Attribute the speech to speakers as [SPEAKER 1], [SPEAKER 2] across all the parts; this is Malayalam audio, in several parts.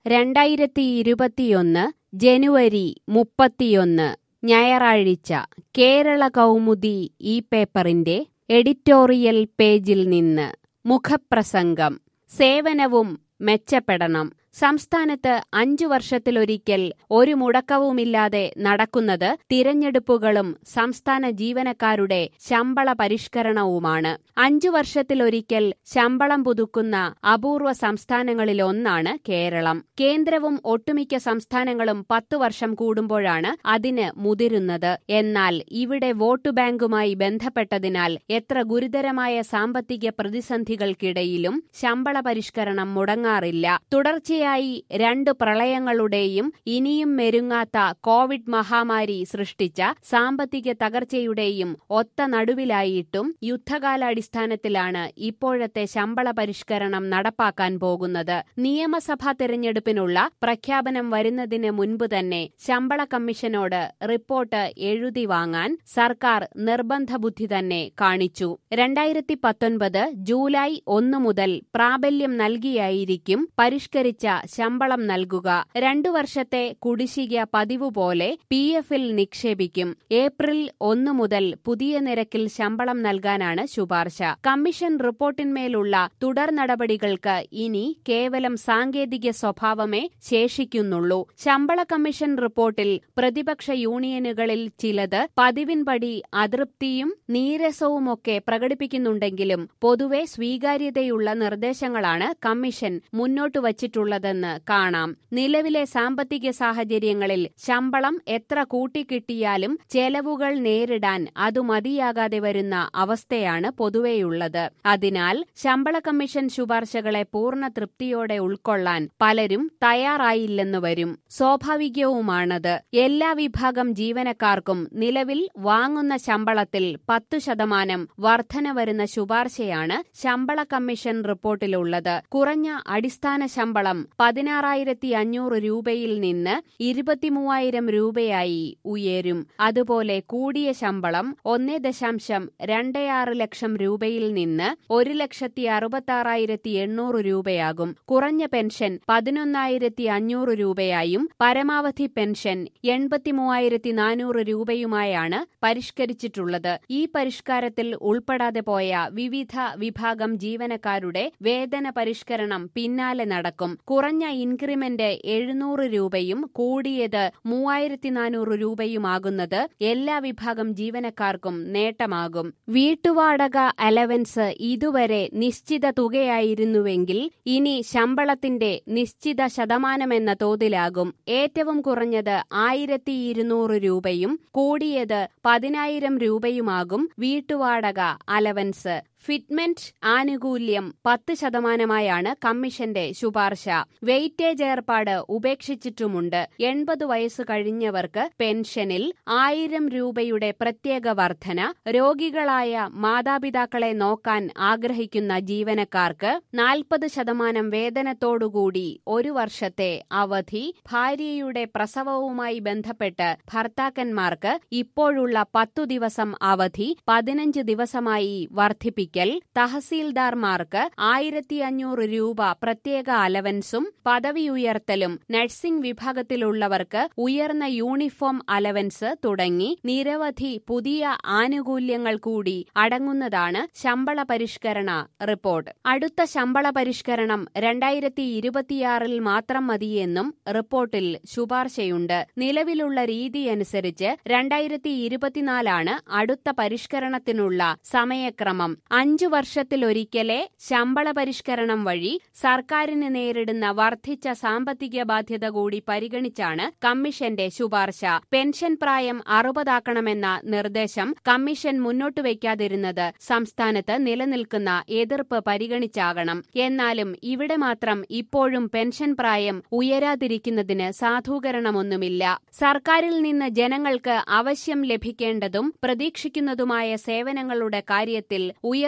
[SPEAKER 1] രണ്ടായിരത്തി ഇരുപത്തിയൊന്ന് ജനുവരി മുപ്പത്തിയൊന്ന് ഞായറാഴ്ച കേരള കൗമുദി ഈ പേപ്പറിന്റെ എഡിറ്റോറിയൽ പേജിൽ നിന്ന് മുഖപ്രസംഗം സേവനവും മെച്ചപ്പെടണം സംസ്ഥാനത്ത് അഞ്ചു വർഷത്തിലൊരിക്കൽ ഒരു മുടക്കവുമില്ലാതെ നടക്കുന്നത് തിരഞ്ഞെടുപ്പുകളും സംസ്ഥാന ജീവനക്കാരുടെ ശമ്പള പരിഷ്കരണവുമാണ് അഞ്ചു വർഷത്തിലൊരിക്കൽ ശമ്പളം പുതുക്കുന്ന അപൂർവ സംസ്ഥാനങ്ങളിലൊന്നാണ് കേരളം കേന്ദ്രവും ഒട്ടുമിക്ക സംസ്ഥാനങ്ങളും പത്തു വർഷം കൂടുമ്പോഴാണ് അതിന് മുതിരുന്നത് എന്നാൽ ഇവിടെ വോട്ട് ബാങ്കുമായി ബന്ധപ്പെട്ടതിനാൽ എത്ര ഗുരുതരമായ സാമ്പത്തിക പ്രതിസന്ധികൾക്കിടയിലും ശമ്പള പരിഷ്കരണം മുടങ്ങാറില്ല തുടർച്ചയായി തുടർച്ചയായി രണ്ട് പ്രളയങ്ങളുടെയും ഇനിയും മെരുങ്ങാത്ത കോവിഡ് മഹാമാരി സൃഷ്ടിച്ച സാമ്പത്തിക തകർച്ചയുടെയും ഒത്ത നടുവിലായിട്ടും യുദ്ധകാലാടിസ്ഥാനത്തിലാണ് ഇപ്പോഴത്തെ ശമ്പള പരിഷ്കരണം നടപ്പാക്കാൻ പോകുന്നത് നിയമസഭാ തെരഞ്ഞെടുപ്പിനുള്ള പ്രഖ്യാപനം വരുന്നതിന് മുൻപ് തന്നെ ശമ്പള കമ്മീഷനോട് റിപ്പോർട്ട് എഴുതി വാങ്ങാൻ സർക്കാർ നിർബന്ധ ബുദ്ധി തന്നെ കാണിച്ചു രണ്ടായിരത്തി പത്തൊൻപത് ജൂലൈ ഒന്ന് മുതൽ പ്രാബല്യം നൽകിയായിരിക്കും പരിഷ്കരിച്ച ശമ്പളം നൽകുക രണ്ടു വർഷത്തെ കുടിശ്ശിക പതിവ് പോലെ പി എഫിൽ നിക്ഷേപിക്കും ഏപ്രിൽ ഒന്ന് മുതൽ പുതിയ നിരക്കിൽ ശമ്പളം നൽകാനാണ് ശുപാർശ കമ്മീഷൻ റിപ്പോർട്ടിന്മേലുള്ള തുടർ നടപടികൾക്ക് ഇനി കേവലം സാങ്കേതിക സ്വഭാവമേ ശേഷിക്കുന്നുള്ളൂ ശമ്പള കമ്മീഷൻ റിപ്പോർട്ടിൽ പ്രതിപക്ഷ യൂണിയനുകളിൽ ചിലത് പതിവിൻപടി അതൃപ്തിയും നീരസവുമൊക്കെ പ്രകടിപ്പിക്കുന്നുണ്ടെങ്കിലും പൊതുവെ സ്വീകാര്യതയുള്ള നിർദ്ദേശങ്ങളാണ് കമ്മീഷൻ മുന്നോട്ട് വച്ചിട്ടുള്ളതെന്ന് കാണാം നിലവിലെ സാമ്പത്തിക സാഹചര്യങ്ങളിൽ ശമ്പളം എത്ര കൂട്ടിക്കിട്ടിയാലും ചെലവുകൾ നേരിടാൻ അതു മതിയാകാതെ വരുന്ന അവസ്ഥയാണ് പൊതുവെയുള്ളത് അതിനാൽ ശമ്പള കമ്മീഷൻ ശുപാർശകളെ പൂർണ്ണ തൃപ്തിയോടെ ഉൾക്കൊള്ളാൻ പലരും തയ്യാറായില്ലെന്ന് വരും സ്വാഭാവികവുമാണത് എല്ലാ വിഭാഗം ജീവനക്കാർക്കും നിലവിൽ വാങ്ങുന്ന ശമ്പളത്തിൽ പത്തു ശതമാനം വർധന വരുന്ന ശുപാർശയാണ് ശമ്പള കമ്മീഷൻ റിപ്പോർട്ടിലുള്ളത് കുറഞ്ഞ അടിസ്ഥാന ശമ്പളം പതിനാറായിരത്തി അഞ്ഞൂറ് രൂപയിൽ നിന്ന് ഇരുപത്തിമൂവായിരം രൂപയായി ഉയരും അതുപോലെ കൂടിയ ശമ്പളം ഒന്നേ ദശാംശം രണ്ട് ആറ് ലക്ഷം രൂപയിൽ നിന്ന് ഒരു ലക്ഷത്തി അറുപത്തി എണ്ണൂറ് രൂപയാകും കുറഞ്ഞ പെൻഷൻ പതിനൊന്നായിരത്തി അഞ്ഞൂറ് രൂപയായും പരമാവധി പെൻഷൻ എൺപത്തിമൂവായിരത്തി നാനൂറ് രൂപയുമായാണ് പരിഷ്കരിച്ചിട്ടുള്ളത് ഈ പരിഷ്കാരത്തിൽ ഉൾപ്പെടാതെ പോയ വിവിധ വിഭാഗം ജീവനക്കാരുടെ വേതന പരിഷ്കരണം പിന്നാലെ നടക്കും കുറഞ്ഞ ഇൻക്രിമെന്റ് എഴുന്നൂറ് രൂപയും കൂടിയത് മൂവായിരത്തി നാനൂറ് രൂപയുമാകുന്നത് എല്ലാ വിഭാഗം ജീവനക്കാർക്കും നേട്ടമാകും വീട്ടുവാടക അലവൻസ് ഇതുവരെ നിശ്ചിത തുകയായിരുന്നുവെങ്കിൽ ഇനി ശമ്പളത്തിന്റെ നിശ്ചിത ശതമാനമെന്ന തോതിലാകും ഏറ്റവും കുറഞ്ഞത് ആയിരത്തി ഇരുന്നൂറ് രൂപയും കൂടിയത് പതിനായിരം രൂപയുമാകും വീട്ടുവാടക അലവൻസ് ഫിറ്റ്മെന്റ് ആനുകൂല്യം പത്ത് ശതമാനമായാണ് കമ്മീഷന്റെ ശുപാർശ വെയിറ്റേജ് ഏർപ്പാട് ഉപേക്ഷിച്ചിട്ടുമുണ്ട് എൺപത് വയസ്സ് കഴിഞ്ഞവർക്ക് പെൻഷനിൽ ആയിരം രൂപയുടെ പ്രത്യേക വർധന രോഗികളായ മാതാപിതാക്കളെ നോക്കാൻ ആഗ്രഹിക്കുന്ന ജീവനക്കാർക്ക് നാൽപ്പത് ശതമാനം വേതനത്തോടുകൂടി ഒരു വർഷത്തെ അവധി ഭാര്യയുടെ പ്രസവവുമായി ബന്ധപ്പെട്ട് ഭർത്താക്കന്മാർക്ക് ഇപ്പോഴുള്ള പത്തു ദിവസം അവധി പതിനഞ്ച് ദിവസമായി വർദ്ധിപ്പിക്കും ഒരിക്കൽ തഹസീൽദാർമാർക്ക് ആയിരത്തി അഞ്ഞൂറ് രൂപ പ്രത്യേക അലവൻസും പദവി ഉയർത്തലും നഴ്സിംഗ് വിഭാഗത്തിലുള്ളവർക്ക് ഉയർന്ന യൂണിഫോം അലവൻസ് തുടങ്ങി നിരവധി പുതിയ ആനുകൂല്യങ്ങൾ കൂടി അടങ്ങുന്നതാണ് ശമ്പള പരിഷ്കരണ റിപ്പോർട്ട് അടുത്ത ശമ്പള പരിഷ്കരണം രണ്ടായിരത്തി ഇരുപത്തിയാറിൽ മാത്രം മതിയെന്നും റിപ്പോർട്ടിൽ ശുപാർശയുണ്ട് നിലവിലുള്ള രീതിയനുസരിച്ച് രണ്ടായിരത്തി ഇരുപത്തിനാലാണ് അടുത്ത പരിഷ്കരണത്തിനുള്ള സമയക്രമം അഞ്ചു വർഷത്തിലൊരിക്കലെ ശമ്പള പരിഷ്കരണം വഴി സർക്കാരിന് നേരിടുന്ന വർദ്ധിച്ച സാമ്പത്തിക ബാധ്യത കൂടി പരിഗണിച്ചാണ് കമ്മീഷന്റെ ശുപാർശ പെൻഷൻ പ്രായം അറുപതാക്കണമെന്ന നിർദ്ദേശം കമ്മീഷൻ മുന്നോട്ട് വയ്ക്കാതിരുന്നത് സംസ്ഥാനത്ത് നിലനിൽക്കുന്ന എതിർപ്പ് പരിഗണിച്ചാകണം എന്നാലും ഇവിടെ മാത്രം ഇപ്പോഴും പെൻഷൻ പ്രായം ഉയരാതിരിക്കുന്നതിന് സാധൂകരണമൊന്നുമില്ല സർക്കാരിൽ നിന്ന് ജനങ്ങൾക്ക് അവശ്യം ലഭിക്കേണ്ടതും പ്രതീക്ഷിക്കുന്നതുമായ സേവനങ്ങളുടെ കാര്യത്തിൽ ഉയർ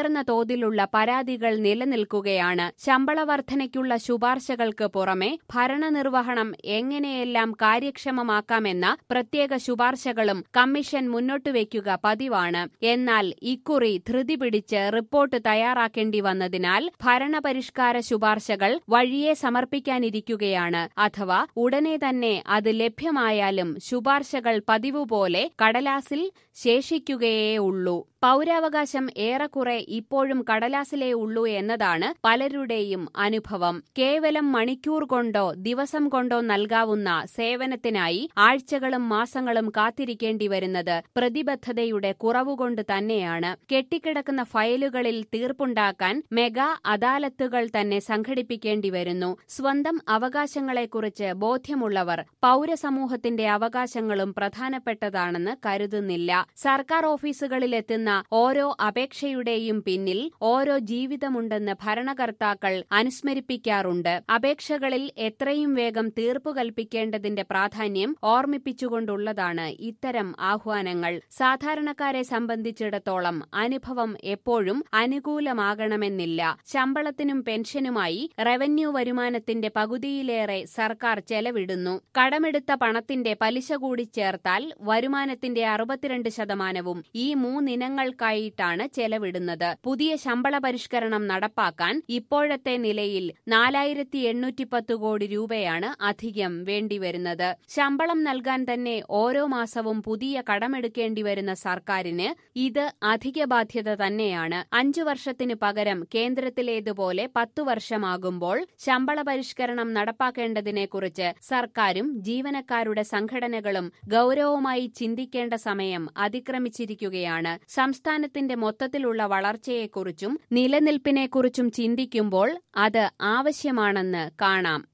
[SPEAKER 1] ഉയർന്ന തോതിലുള്ള പരാതികൾ നിലനിൽക്കുകയാണ് ശമ്പള വർധനയ്ക്കുള്ള ശുപാർശകൾക്ക് പുറമെ ഭരണനിർവഹണം എങ്ങനെയെല്ലാം കാര്യക്ഷമമാക്കാമെന്ന പ്രത്യേക ശുപാർശകളും കമ്മീഷൻ മുന്നോട്ടുവയ്ക്കുക പതിവാണ് എന്നാൽ ഇക്കുറി ധൃതി പിടിച്ച് റിപ്പോർട്ട് തയ്യാറാക്കേണ്ടി വന്നതിനാൽ ഭരണപരിഷ്കാര ശുപാർശകൾ വഴിയെ സമർപ്പിക്കാനിരിക്കുകയാണ് അഥവാ ഉടനെ തന്നെ അത് ലഭ്യമായാലും ശുപാർശകൾ പതിവുപോലെ കടലാസിൽ ശേഷിക്കുകയേ ഉള്ളൂ പൗരാവകാശം ഏറെക്കുറെ ഇപ്പോഴും കടലാസിലേ ഉള്ളൂ എന്നതാണ് പലരുടെയും അനുഭവം കേവലം മണിക്കൂർ കൊണ്ടോ ദിവസം കൊണ്ടോ നൽകാവുന്ന സേവനത്തിനായി ആഴ്ചകളും മാസങ്ങളും കാത്തിരിക്കേണ്ടി വരുന്നത് പ്രതിബദ്ധതയുടെ കുറവുകൊണ്ട് തന്നെയാണ് കെട്ടിക്കിടക്കുന്ന ഫയലുകളിൽ തീർപ്പുണ്ടാക്കാൻ മെഗാ അദാലത്തുകൾ തന്നെ സംഘടിപ്പിക്കേണ്ടി വരുന്നു സ്വന്തം അവകാശങ്ങളെക്കുറിച്ച് ബോധ്യമുള്ളവർ പൗരസമൂഹത്തിന്റെ അവകാശങ്ങളും പ്രധാനപ്പെട്ടതാണെന്ന് കരുതുന്നില്ല സർക്കാർ ഓഫീസുകളിലെത്തുന്ന ഓരോ അപേക്ഷയുടെയും പിന്നിൽ ഓരോ ജീവിതമുണ്ടെന്ന് ഭരണകർത്താക്കൾ അനുസ്മരിപ്പിക്കാറുണ്ട് അപേക്ഷകളിൽ എത്രയും വേഗം തീർപ്പു കൽപ്പിക്കേണ്ടതിന്റെ പ്രാധാന്യം ഓർമ്മിപ്പിച്ചുകൊണ്ടുള്ളതാണ് ഇത്തരം ആഹ്വാനങ്ങൾ സാധാരണക്കാരെ സംബന്ധിച്ചിടത്തോളം അനുഭവം എപ്പോഴും അനുകൂലമാകണമെന്നില്ല ശമ്പളത്തിനും പെൻഷനുമായി റവന്യൂ വരുമാനത്തിന്റെ പകുതിയിലേറെ സർക്കാർ ചെലവിടുന്നു കടമെടുത്ത പണത്തിന്റെ പലിശ കൂടി ചേർത്താൽ വരുമാനത്തിന്റെ അറുപത്തിരണ്ട് ശതമാനവും ഈ മൂന്നിനങ്ങൾക്കായിട്ടാണ് ചെലവിടുന്നത് പുതിയ ശമ്പള പരിഷ്കരണം നടപ്പാക്കാൻ ഇപ്പോഴത്തെ നിലയിൽ നാലായിരത്തി എണ്ണൂറ്റിപ്പത്ത് കോടി രൂപയാണ് അധികം വേണ്ടിവരുന്നത് ശമ്പളം നൽകാൻ തന്നെ ഓരോ മാസവും പുതിയ കടമെടുക്കേണ്ടി വരുന്ന സർക്കാരിന് ഇത് അധിക ബാധ്യത തന്നെയാണ് അഞ്ചു വർഷത്തിനു പകരം കേന്ദ്രത്തിലേതുപോലെ പത്തു വർഷമാകുമ്പോൾ ശമ്പള പരിഷ്കരണം നടപ്പാക്കേണ്ടതിനെക്കുറിച്ച് സർക്കാരും ജീവനക്കാരുടെ സംഘടനകളും ഗൌരവമായി ചിന്തിക്കേണ്ട സമയം അതിക്രമിച്ചിരിക്കുകയാണ് സംസ്ഥാനത്തിന്റെ മൊത്തത്തിലുള്ള വളർച്ചയെക്കുറിച്ചും നിലനിൽപ്പിനെക്കുറിച്ചും ചിന്തിക്കുമ്പോൾ അത് ആവശ്യമാണെന്ന് കാണാം